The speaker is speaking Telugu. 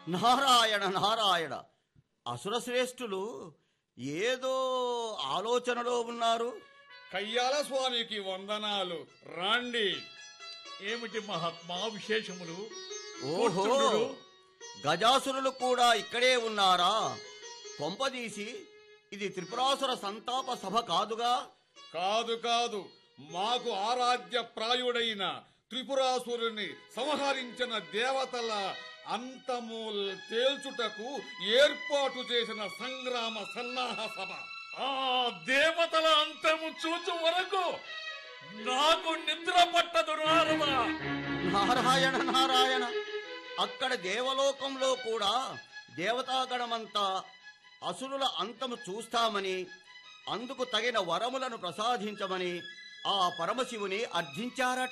నారాయణ నారాయణ అసుర శ్రేష్ఠులు ఏదో ఆలోచనలో ఉన్నారు కయ్యాల స్వామికి వందనాలు రాండి ఏమిటి మహాత్మా విశేషములు ఓహో కూర్చుండుడు. గజాసురులు కూడా ఇక్కడే ఉన్నారా కొంపదీసి ఇది త్రిపురాసుర సంతాప సభ కాదుగా కాదు కాదు మాకు ఆరాధ్య ప్రాయుడైన త్రిపురాసురుని సంహరించిన దేవతల అంతము తేల్చుటకు ఏర్పాటు చేసిన సంగ్రామ సన్నాహ సభ ఆ దేవతల అంతము చూచు వరకు నాకు నిద్ర పట్టదు నారద నారాయణ నారాయణ అక్కడ దేవలోకంలో కూడా దేవతాగణమంతా అసురుల అంతము చూస్తామని అందుకు తగిన వరములను ప్రసాదించమని ఆ పరమశివుని అర్థించారట